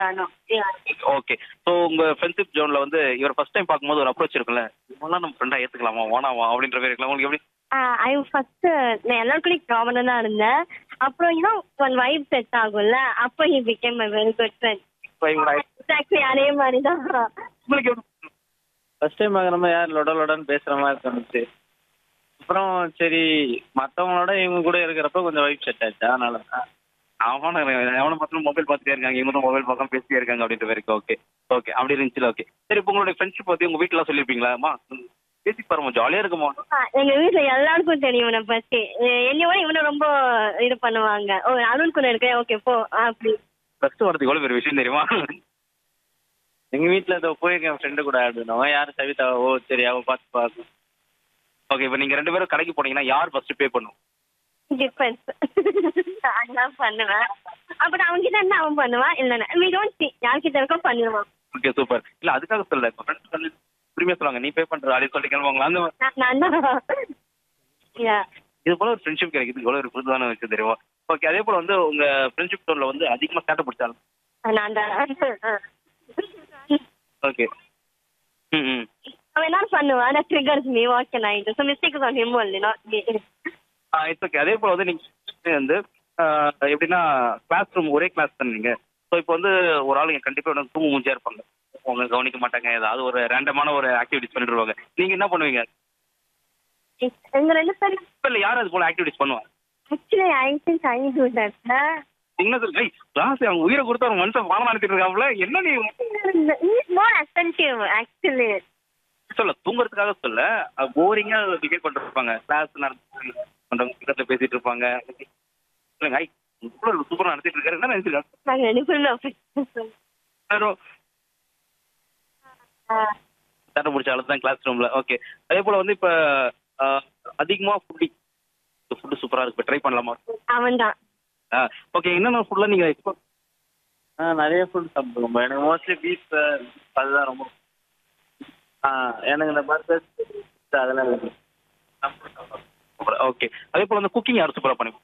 நானும் okay so உங்க friendship ஜோன்ல வந்து இவர் ஃபர்ஸ்ட் டைம் பார்க்கும்போது ஒரு அப்ரோச் இருக்குல்ல இவங்களாம் நம்ம ஃப்ரெண்டா ஏத்துக்கலாமா வேணாமா அப்படின்ற மாதிரி இருக்கலாம் உங்களுக்கு எப்படி ஐ ஃபர்ஸ்ட் நான் எல்லாருக்குள்ளயும் காமனாக தான் இருந்தேன் அப்புறம் இன்னும் ஒன் வைப் செட் ஆகும்ல அப்போ he became my very good friend So, இவங்களோட எக்ஸாக்ட்லி அதே மாதிரி தான் உங்களுக்கு எப்படி ஃபர்ஸ்ட் டைம் பார்க்குறப்ப யார் லொட லொடன்னு பேசுகிற மாதிரி தோணுச்சு அப்புறம் சரி மற்றவங்களோட இவங்க கூட இருக்கிறப்ப கொஞ்சம் வைப் செட் ஆச்சு அதனால தான் அவன எவனை பார்த்தாலும் மொபைல் பார்த்துட்டே இருக்காங்க இவங்களும் மொபைல் பார்க்காம பேசிட்டே இருக்காங்க அப்படின்ற மாதிரி ஓகே ஓகே அப்படி இருந்துச்சுல ஓகே சரி இப்போ உங்களுடைய ஃப்ரெண்ட்ஷிப் பத்தி உங்க வீட்டுல சொல்லிருப்பீங்களா பேசி பாருமா ஜாலியா இருக்குமா எங்க வீட்ல எல்லாருக்கும் தெரியும் இவனை பத்தி என்னையோட இவனை ரொம்ப இது பண்ணுவாங்க ஓ அருண் கூட இருக்கேன் ஓகே போ அப்படி ஃபர்ஸ்ட் வரதுக்கு எவ்வளவு பெரிய விஷயம் தெரியுமா எங்கள் வீட்டில் இதோ போயிருக்கேன் ஃப்ரெண்டு கூட ஆடுனோம் யார் சவிதா ஓ சரி அவள் பார்த்து பார்க்கும் ஓகே இப்போ நீங்க ரெண்டு பேரும் கடைக்கு போனீங்கன்னா யார் ஃபர்ஸ்ட் பே பண்ணும் டிஃபென்ஸ் நான் பண்ணுவேன் அப்புறம் அவங்க கிட்ட இருந்தா அவன் பண்ணுவான் இல்லைன்னா வி டோன்ட் சி யார்கிட்ட இருக்கோ பண்ணிடுவான் ஓகே சூப்பர் இல்ல அதுக்காக சொல்லல இப்போ ஃப்ரெண்ட்ஸ் வந்து உரிமையா சொல்லுவாங்க நீ பே பண்ற அப்படி சொல்லி கிளம்புவாங்களா அந்த மாதிரி. நான் நான் தான் Yeah. இது போல ஒரு ஃப்ரெண்ட்ஷிப் கிடைக்குது எவ்வளவு ஒரு புதுதான விஷயம் தெரியுமா ஓகே அதே போல வந்து உங்க ஃப்ரெண்ட்ஷிப் டோர்ல வந்து அதிகமா சேட்டை பிடிச்சாலும் நான் தான் ஓகே ம் ம் அவன் என்ன பண்ணுவான் that triggers me what can I do so mistake is on him only not me it's okay அதே போல வந்து நீங்க வந்து ஆஹ், எப்படின்னா கிளாஸ் ரூம் ஒரே கிளாஸ் தானே நீங்க ஸோ இப்போ வந்து ஒரு ஆளுங்க கண்டிப்பா வந்து தூங்கு மூஞ்சியா இருப்பாங்க அவங்க கவனிக்க மாட்டாங்க ஏதாவது ஒரு ரேண்டமான ஒரு ஆக்டிவிட்டிஸ் பண்ணிட்டு இருப்பாங்க நீங்க என்ன பண்ணுவீங்க எங்க ரெண்டு பேரும் இப்ப இல்ல யாரும் அது போல ஆக்டிவிட்டிஸ் பண்ணுவாங்க actually I think I do that என்ன சொல்லி கிளாஸ் அவங்க உயிரை கொடுத்து அவங்க மனுஷன் பாடம் நடத்திட்டு இருக்காப்புல என்ன நீ இஸ் மோர் அட்டென்டிவ் ஆக்சுவலி சொல்ல தூங்குறதுக்காக சொல்ல போரிங்கா பிஹேவ் பண்ணிட்டு இருப்பாங்க கிளாஸ் நடத்தி பண்றவங்க கிட்ட பேசிட்டு இருப்பாங்க இல்லைங்க ஐ இவ்வளவு சூப்பரா நடத்திட்டு இருக்காரு என்ன நினைச்சிருக்காங்க நாங்க ரெண்டு பேரும் சட்டை பிடிச்ச ஆளு தான் கிளாஸ் ரூம்ல ஓகே அதே போல வந்து இப்ப ஆஹ், அதிகமா ஃபுட்டி ஃபுட்டு சூப்பரா இருக்கு ட்ரை பண்ணலாமா அவன் தான் ஓகே என்னென்ன ஃபுட்லாம் நீங்க எக்ஸ்போர்ட் ஆ நிறைய ஃபுட் சாப்பிடுவோம் எனக்கு மோஸ்ட்லி பீஃப் அதுதான் ரொம்ப ஆ எனக்கு இந்த பர்கர் அதெல்லாம் இருக்கு ஓகே அதே போல வந்து குக்கிங் யாரும் சூப்பரா பண்ணுவாங்க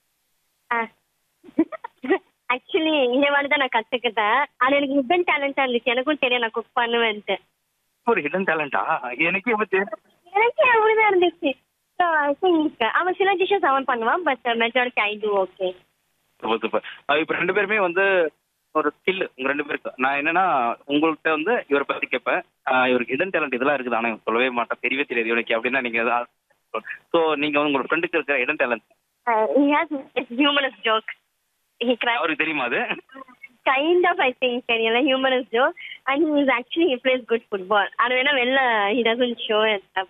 ஆக்சுவலி இந்த மாதிரி தான் நான் கத்துக்கிட்டேன் அது எனக்கு ஹிடன் டேலண்டா இருந்துச்சு எனக்கும் தெரியும் நான் குக் பண்ணுவேன்ட்டு ஒரு ஹிடன் டேலண்டா எனக்கே வந்து எனக்கே அப்படிதான் இருந்துச்சு ஸோ ஐ திங்க் அவன் சில டிஷ்ஷஸ் அவன் பண்ணுவான் but majority I do okay super super இப்போ ரெண்டு பேருமே வந்து ஒரு ஸ்கில் உங்க ரெண்டு பேருக்கு நான் என்னன்னா உங்கள்கிட்ட வந்து இவரை பத்தி கேட்பேன் ஆஹ் இவருக்கு ஹிடன் டேலண்ட் இதெல்லாம் இருக்குது ஆனா எனக்கு சொல்லவே மாட்டேன் தெரியவே தெரியாது இவனுக்கு அப்படின்னா நீங்க ஸோ நீங்க வந்து உங்களோட ஃப்ரெண்டுக்கு இருக்கிற hidden talent he has humorous joke he cries அவருக்கு தெரியுமா அது kind of I think தெரியல humorous joke and he is actually he plays good football அது வேணா வெளில he doesn't show and stuff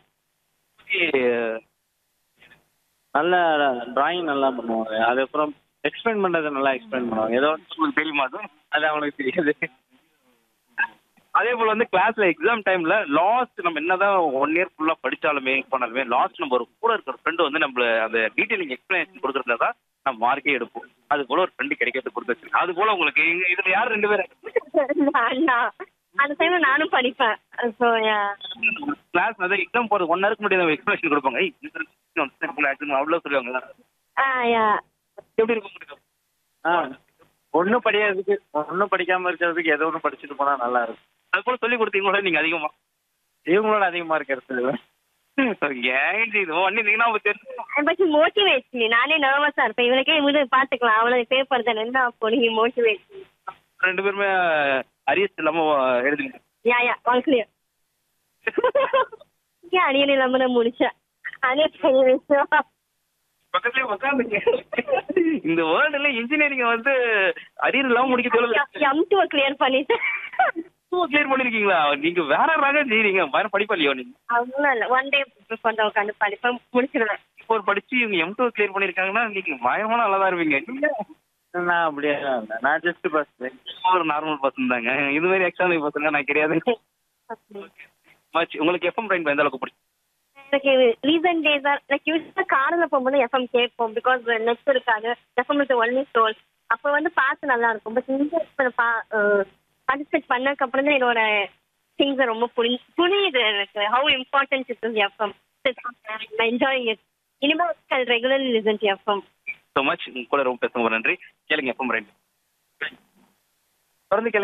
நல்ல டிராயிங் நல்லா பண்ணுவாங்க அதுக்கப்புறம் எக்ஸ்பிளைன் பண்ணுறது நல்லா எக்ஸ்பிளைன் பண்ணுவாங்க ஏதோ உங்களுக்கு தெரியுமா அது அது அவனுக்கு தெரியாது அதே போல வந்து கிளாஸ்ல எக்ஸாம் டைம்ல லாஸ்ட் நம்ம என்னதான் ஒன் இயர் ஃபுல்லா படிச்சாலுமே பண்ணாலுமே லாஸ்ட் நம்ம ஒரு கூட இருக்கிற ஃப்ரெண்டு வந்து நம்மள அந்த டீடைலிங் எக்ஸ்பிளனேஷன் கொடுக்கறதுல தான் நம்ம மார்க்கே எடுப்போம் அது போல ஒரு ஃப்ரெண்டு கிடைக்கிறது கொடுத்து அது போல உங்களுக்கு இங்க இதுல யார் ரெண்டு பேரும் நான் அந்த டைம்ல நானும் படிப்பேன் ஸோ கிளாஸ் அதாவது எக்ஸாம் போறது ஒன் ஹவருக்கு முன்னாடி எக்ஸ்பிளேஷன் கொடுப்பாங்க ஏய், இந்த question actually அவ்வளவு சொல்லுவாங்க யா எப்படி இருக்கும் உங்களுக்கு ஆ ஒன்றும் படிக்கிறதுக்கு ஒன்றும் படிக்காமல் இருக்கிறதுக்கு ஏதோ ஒன்று படிச்சுட்டு போனால் நல்லா இருக்கும் அது போல சொல்லி கொடுத்தீங்களா நீங்க அதிகமா இவங்களோட அதிகமாக இருக்கிறது ஏன் இது பண்ணிருந்தீங்கன்னா அவங்க தெரிஞ்சு பட் மோட்டிவேட் மீ நானே நர்வஸா இருப்பேன் இவனுக்கே இவனு பாத்துக்கலாம் அவ்வளவு பேப்பர் தானே என்ன போனி மோட்டிவேட் ரெண்டு பேருமே அரியஸ் இல்லாம எழுதுங்க யா யா ஆல் கிளியர் ஏன் அணியன் இல்லாம நான் முடிச்சேன் அதே பெரிய விஷயம் பக்கத்துலயே உட்காந்துங்க இந்த வேர்ல்டுல இன்ஜினியரிங் வந்து அரியர் இல்லாம முடிக்க சொல்லுங்க எம் டூ கிளியர் பண்ணிட்டேன் கிளியர் பண்ணிருக்கீங்களா நீங்க வேற ரக செய்றீங்க வேற படிப்பா இல்லையோ நீங்க அவ்வளோ இல்லை ஒன் டே கொஞ்சம் உட்காந்து படிப்பேன் முடிச்சிருவேன் இப்போ ஒரு படிச்சு இவங்க எம் டூ கிளியர் பண்ணிருக்காங்கன்னா நீங்க பயமான நல்லதா இருப்பீங்க நீங்க நான் அப்படியே தான் இல்லை நான் ஜஸ்ட் பஸ் ஒரு நார்மல் பர்சன் தாங்க இது மாதிரி எக்ஸாம் பர்சன் நான் கிடையாது மச் உங்களுக்கு எஃப்எம் ரைன் எந்த அளவுக்கு பிடிக்கும் எனக்கு ரீசன்ட் டேஸா லைக் யூஸ்வலாக காரில் போகும்போது எஃப்எம் கேட்போம் பிகாஸ் நெட் இருக்காது எஃப்எம் இஸ் ஒன்லி சோல் அப்போ வந்து பாட்டு நல்லா இருக்கும் பட் இந்த பா பார்ட்டிசிபேட் பண்ணதுக்கு அப்புறம் தான் என்னோட திங்ஸ் ரொம்ப புரி புரியுது எனக்கு how important it is FM enjoying it இனிமேல் regularly listen to FM so much உங்க கூட ரொம்ப பேசுங்க நன்றி கேளுங்க எஃப்எம் ரைன் தொடர்ந்து